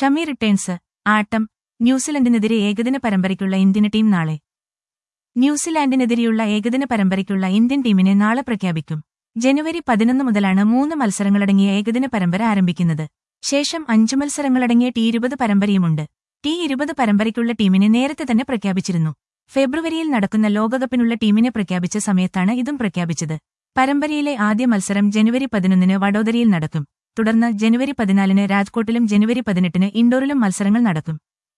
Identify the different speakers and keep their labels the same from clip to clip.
Speaker 1: Shami returns ആട്ടം ന്യൂസിലൻഡിനെതിരെ ഏകദിന പരമ്പരയ്ക്കുള്ള Indian team നാളെ ന്യൂസിലാൻഡിനെതിരെയുള്ള ഏകദിന പരമ്പരയ്ക്കുള്ള ഇന്ത്യൻ ടീമിനെ നാളെ പ്രഖ്യാപിക്കും ജനുവരി പതിനൊന്ന് മുതലാണ് മൂന്ന് മത്സരങ്ങളടങ്ങിയ ഏകദിന പരമ്പര ആരംഭിക്കുന്നത് ശേഷം അഞ്ചു മത്സരങ്ങളടങ്ങിയ ടി ഇരുപത് പരമ്പരയുമുണ്ട് ടി ഇരുപത് പരമ്പരയ്ക്കുള്ള ടീമിനെ നേരത്തെ തന്നെ പ്രഖ്യാപിച്ചിരുന്നു ഫെബ്രുവരിയിൽ നടക്കുന്ന ലോകകപ്പിനുള്ള ടീമിനെ പ്രഖ്യാപിച്ച സമയത്താണ് ഇതും പ്രഖ്യാപിച്ചത് പരമ്പരയിലെ ആദ്യ മത്സരം ജനുവരി പതിനൊന്നിന് വഡോദരയിൽ നടക്കും തുടർന്ന് ജനുവരി പതിനാലിന് രാജ്കോട്ടിലും ജനുവരി പതിനെട്ടിന് ഇൻഡോറിലും മത്സരങ്ങൾ നടക്കും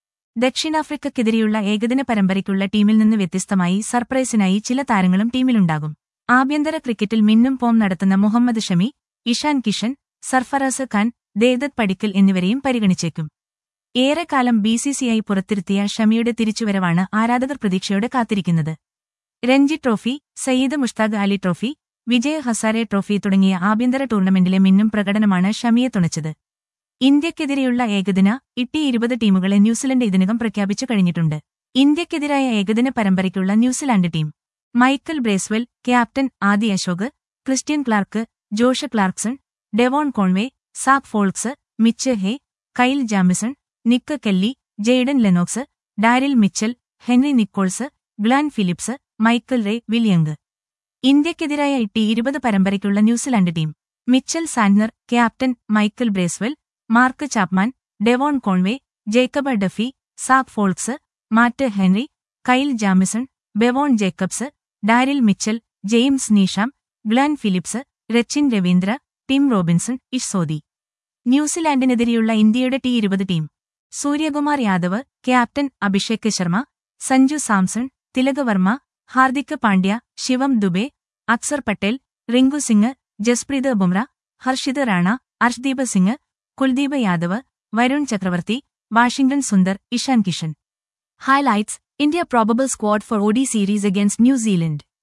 Speaker 1: ദക്ഷിണാഫ്രിക്കയ്ക്കെതിരെയുള്ള ഏകദിന പരമ്പരയ്ക്കുള്ള ടീമിൽ നിന്ന് വ്യത്യസ്തമായി സർപ്രൈസിനായി ചില താരങ്ങളും ടീമിലുണ്ടാകും ആഭ്യന്തര ക്രിക്കറ്റിൽ മിന്നും പോം നടത്തുന്ന മുഹമ്മദ് ഷമി ഇഷാൻ കിഷൻ സർഫറാസ് ഖാൻ ദേദത്ത് പടിക്കൽ എന്നിവരെയും പരിഗണിച്ചേക്കും ഏറെക്കാലം ബിസിസിഐ പുറത്തിരുത്തിയ ഷമിയുടെ തിരിച്ചുവരവാണ് ആരാധകർ പ്രതീക്ഷയോടെ കാത്തിരിക്കുന്നത് Ranji trophy Syed Mushtaq Ali trophy Vijay Hazare trophy തുടങ്ങിയ ആഭ്യന്തര ടൂർണമെന്റിലെ മിന്നും പ്രകടനമാണ് ഷമിയെ തുണച്ചത് ഇന്ത്യക്കെതിരെയുള്ള ഏകദിന ഇട്ടി ഇരുപത് ടീമുകളെ ന്യൂസിലൻഡ് ഇതിനകം പ്രഖ്യാപിച്ചു കഴിഞ്ഞിട്ടുണ്ട് ഇന്ത്യക്കെതിരായ ഏകദിന പരമ്പരയ്ക്കുള്ള New Zealand team Michael Bracewell captain Adi Ashok Kristian Clarke Josh Clarkson Devon Conway Zak Foulkes Mitch Hay Kyle Jamieson Nick Kelly Jayden Lennox Daryl Mitchell Henry Nicholls Glenn Phillips Michael Rae Will Young ഇന്ത്യക്കെതിരായ T ഇരുപത് പരമ്പരയ്ക്കുള്ള New Zealand team Mitchell Santner captain Michael Bracewell Mark Chapman Devon Conway Jacob Duffy Zak Foulkes Matt Henry Kyle Jamieson Bevon Jacobs Daryl Mitchell James Neesham Glenn Phillips Rachin Ravindra Tim Robinson ഇഷ്സോദി ന്യൂസിലാൻഡിനെതിരെയുള്ള ഇന്ത്യയുടെ T ഇരുപത് team Suryakumar Yadav captain Abhishek Sharma Sanju Samson Tilak Varma Hardik Pandya ശിവം ദുബെ അക്സർ പട്ടേൽ റിങ്കു സിംഗ് ജസ്പ്രീത് ബുംറ ഹർഷിത് റാണ അർഷ്ദീപ് സിംഗ് കുൽദീപ് യാദവ് വരുൺ ചക്രവർത്തി Washington Sundar Ishan Kishan
Speaker 2: Highlights India probable squad for OD series against New Zealand.